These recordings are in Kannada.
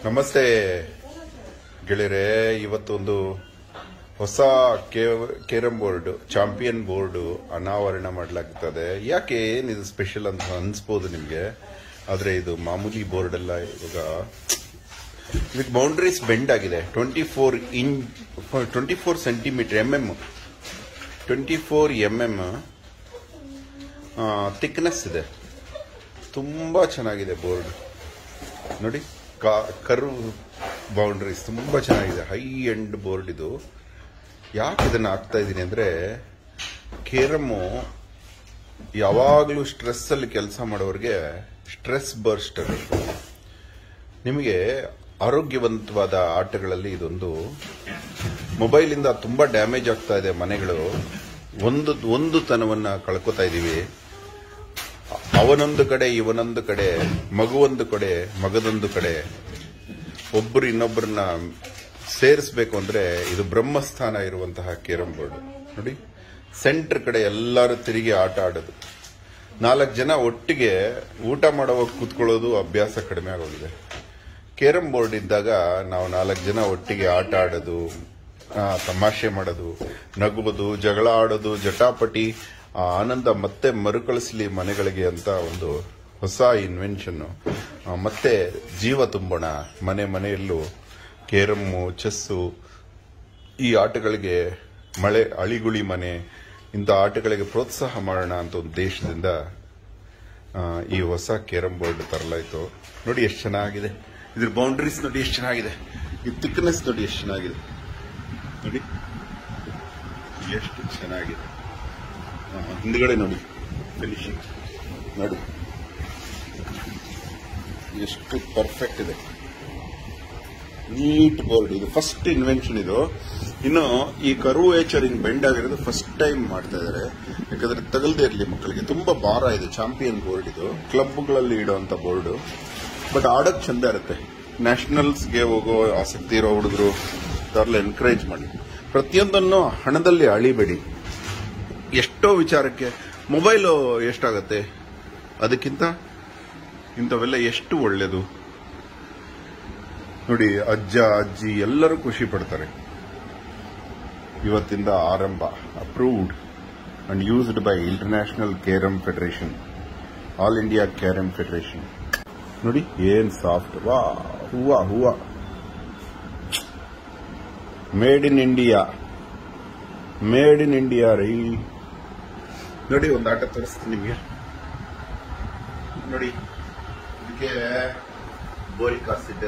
ನಮಸ್ತೆ ಗೆಳೆಯರೆ ಇವತ್ತೊಂದು ಹೊಸ ಕೇರಂ ಬೋರ್ಡ್ ಚಾಂಪಿಯನ್ ಬೋರ್ಡ್ ಅನಾವರಣ ಮಾಡಲಾಗ್ತದೆ ಯಾಕೆ ಏನಿದು ಸ್ಪೆಷಲ್ ಅಂತ ಅನ್ಸ್ಬೋದು ನಿಮಗೆ ಆದ್ರೆ ಇದು ಮಾಮೂಲಿ ಬೋರ್ಡ್ ಅಲ್ಲ ಇವಾಗ ಇದಕ್ಕೆ ಬೌಂಡ್ರೀಸ್ ಬೆಂಡ್ ಆಗಿದೆ twenty four inch twenty four centimetre M M twenty four M M thickness ಇದೆ ತುಂಬಾ ಚೆನ್ನಾಗಿದೆ ಬೋರ್ಡ್ ನೋಡಿ ಕರು ಬೌಂಡ್ರೀಸ್ ತುಂಬಾ ಚೆನ್ನಾಗಿದೆ ಹೈ ಎಂಡ್ ಬೋರ್ಡ್ ಇದು ಯಾಕೆ ಇದನ್ನ ಹಾಕ್ತಾ ಇದ್ದೀನಿ ಅಂದ್ರೆ ಕೇರಮ್ಮು ಯಾವಾಗಲೂ ಸ್ಟ್ರೆಸ್ ಅಲ್ಲಿ ಕೆಲಸ ಮಾಡೋರಿಗೆ ಸ್ಟ್ರೆಸ್ ಬರ್ಸ್ಟರ್ ನಿಮಗೆ ಆರೋಗ್ಯವಂತವಾದ ಆಟಗಳಲ್ಲಿ ಇದೊಂದು ಮೊಬೈಲಿಂದ ತುಂಬಾ ಡ್ಯಾಮೇಜ್ ಆಗ್ತಾ ಇದೆ ಮನೆಗಳು ಒಂದು ಒಂದು ತನವನ್ನ ಕಳ್ಕೊತಾ ಇದೀವಿ ಅವನೊಂದು ಕಡೆ ಇವನೊಂದು ಕಡೆ ಮಗುವೊಂದು ಕಡೆ ಮಗದೊಂದು ಕಡೆ ಒಬ್ಬರು ಇನ್ನೊಬ್ಬರನ್ನ ಸೇರಿಸಬೇಕು ಅಂದ್ರೆ ಇದು ಬ್ರಹ್ಮಸ್ಥಾನ ಇರುವಂತಹ ಕೇರಂ ಬೋರ್ಡ್ ನೋಡಿ ಸೆಂಟರ್ ಕಡೆ ಎಲ್ಲರೂ ತಿರುಗಿ ಆಟ ಆಡೋದು ನಾಲ್ಕು ಜನ ಒಟ್ಟಿಗೆ ಊಟ ಮಾಡುವಾಗ ಕೂತ್ಕೊಳ್ಳೋದು ಅಭ್ಯಾಸ ಕಡಿಮೆ ಆಗೋಗಿದೆ ಕೇರಂ ಬೋರ್ಡ್ ಇದ್ದಾಗ ನಾವು ನಾಲ್ಕು ಜನ ಒಟ್ಟಿಗೆ ಆಟ ಆಡೋದು ಆ, ತಮಾಷೆ ಮಾಡೋದು ನಗುವುದು ಜಗಳ ಆಡೋದು ಜಟಾಪಟಿ ಆ ಆನಂದ ಮತ್ತೆ ಮರುಕಳಿಸಲಿ ಮನೆಗಳಿಗೆ ಅಂತ ಒಂದು ಹೊಸ ಇನ್ವೆನ್ಷನ್ ಮತ್ತೆ ಜೀವ ತುಂಬೋಣ ಮನೆ ಮನೆಯಲ್ಲೂ ಕೇರಮ್ಮು ಚೆಸ್ಸು ಈ ಆಟಗಳಿಗೆ ಮಳೆ ಅಳಿಗುಳಿ ಮನೆ ಇಂಥ ಆಟಗಳಿಗೆ ಪ್ರೋತ್ಸಾಹ ಮಾಡೋಣ ಅಂತ ಒಂದು ದೇಶದಿಂದ ಆ, ಈ ಹೊಸ ಕೇರಂ ಬೋರ್ಡ್ ತರಲಾಯ್ತು ನೋಡಿ ಎಷ್ಟು ಚೆನ್ನಾಗಿದೆ ಇದ್ರ ಬೌಂಡ್ರೀಸ್ ನೋಡಿ ಎಷ್ಟು ಚೆನ್ನಾಗಿದೆ ಈ ಥಿಕ್ನೆಸ್ ನೋಡಿ ಎಷ್ಟು ಚೆನ್ನಾಗಿದೆ ನೋಡಿ ಎಷ್ಟು ಚೆನ್ನಾಗಿದೆ ಆ, ಹಿಂದ್ಗಡೆ ನೋಡಿ ಫಿನಿಶಿಂಗ್ ನೋಡಿ ಎಷ್ಟು ಪರ್ಫೆಕ್ಟ್ ಇದೆ ನೀಟ್ ಬೋರ್ಡ್ ಇದು ಫಸ್ಟ್ ಇನ್ವೆನ್ಷನ್ ಇದು ಇನ್ನು ಈ ಕರ್ವೇಚರ್ ಹಿಂಗ್ ಬೆಂಡ್ ಆಗಿರೋದು ಫಸ್ಟ್ ಟೈಮ್ ಮಾಡ್ತಾ ಇದಾರೆ ಯಾಕಂದ್ರೆ ತಗಲ್ದೇ ಇರಲಿ ಮಕ್ಕಳಿಗೆ ತುಂಬಾ ಭಾರ ಇದೆ ಚಾಂಪಿಯನ್ ಬೋರ್ಡ್ ಇದು ಕ್ಲಬ್ಗಳಲ್ಲಿ ಇಡುವಂತ ಬೋರ್ಡ್ ಬಟ್ ಆಡೋಕ್ ಚಂದ ಇರುತ್ತೆ ನ್ಯಾಷನಲ್ಸ್ಗೆ ಹೋಗೋ ಆಸಕ್ತಿ ಇರೋ ಹುಡುಗರು ಅವ್ರೆಲ್ಲ ಎನ್ಕರೇಜ್ ಮಾಡಿ ಪ್ರತಿಯೊಂದನ್ನು ಹಣದಲ್ಲಿ ಅಳಿಬೇಡಿ ಎಷ್ಟೋ ವಿಚಾರಕ್ಕೆ ಮೊಬೈಲು ಎಷ್ಟಾಗತ್ತೆ ಅದಕ್ಕಿಂತ ಇಂಥವೆಲ್ಲ ಎಷ್ಟು ಒಳ್ಳೇದು ನೋಡಿ ಅಜ್ಜ ಅಜ್ಜಿ ಎಲ್ಲರೂ ಖುಷಿ ಪಡ್ತಾರೆ ಇವತ್ತಿಂದ ಆರಂಭ approved and used by international carrom federation all India carrom federation ನೋಡಿ ಏನ್ ಸಾಫ್ಟ್ ವಾ ಹೂವ ಹೂವ made in India made in India ರೈ ನೋಡಿ ಒಂದು ಆಟ ತೋರಿಸ್ತೀನಿ ನಿಮಗೆ ನೋಡಿ ಇದಕ್ಕೆ ಬೋರಿಕ್ ಆಸಿಡ್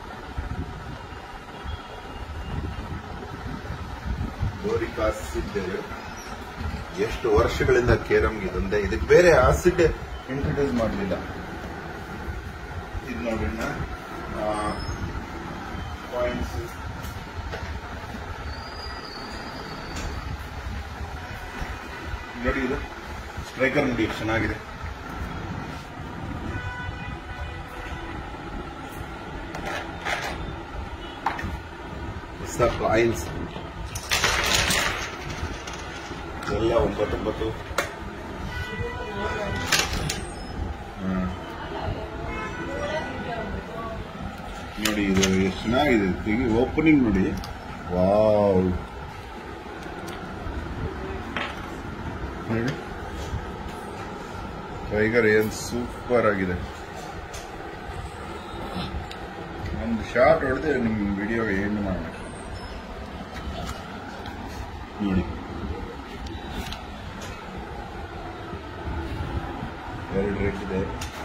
ಬೋರಿಕ್ ಆಸಿಡ್ ಎಷ್ಟು ವರ್ಷಗಳಿಂದ ಕೇರಮ್ಗೆ ಇದೊಂದೇ ಇದಕ್ಕೆ ಬೇರೆ ಆಸಿಡ್ ಇಂಟ್ರೊಡ್ಯೂಸ್ ಮಾಡಲಿಲ್ಲ ಇದು ನೋಡಿ ಪಾಯಿಂಟ್ಸ್ ನೋಡಿ ಇದು ಸ್ಟ್ರೈಕರ್ ನೋಡಿ ಎಷ್ಟು ಚೆನ್ನಾಗಿದೆ ಹೊಸ ಕಾಯಿನ್ಸ್ ಎಲ್ಲ ಒಂಬತ್ತೊಂಬತ್ತು ಹ್ಮ್. ನೋಡಿ ಇದು ಎಷ್ಟು ಚೆನ್ನಾಗಿದೆ ತೆಗಿ ಓಪನಿಂಗ್ ನೋಡಿ ವಾವ್ ನೋಡಿ ಟೈಗರ್ ಏನ್ ಸೂಪರ್ ಆಗಿದೆ ಒಂದು ಶಾರ್ಟ್ ಹೊಡೆದ್ರೆ ನಿಮ್ ವಿಡಿಯೋ ಏನು ಮಾಡೋಣ ನೋಡಿ ಎರಡು ರೇಟ್ ಇದೆ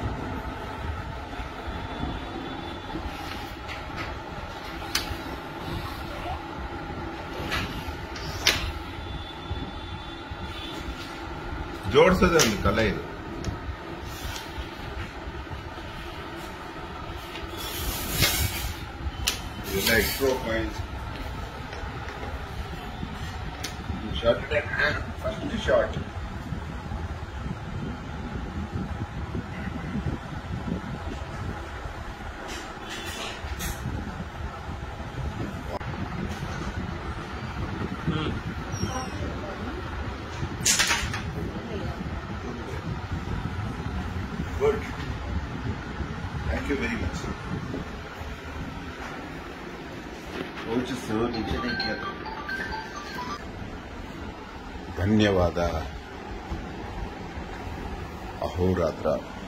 ಜೋಡಿಸೋದೇ ಒಂದು ಕಲೆ ಇದು ಇದೆಲ್ಲ extra points short first short good thank you very much pouches ನಿಮಿಷ ಧನ್ಯವಾದ ಅಹೋರಾತ್ರ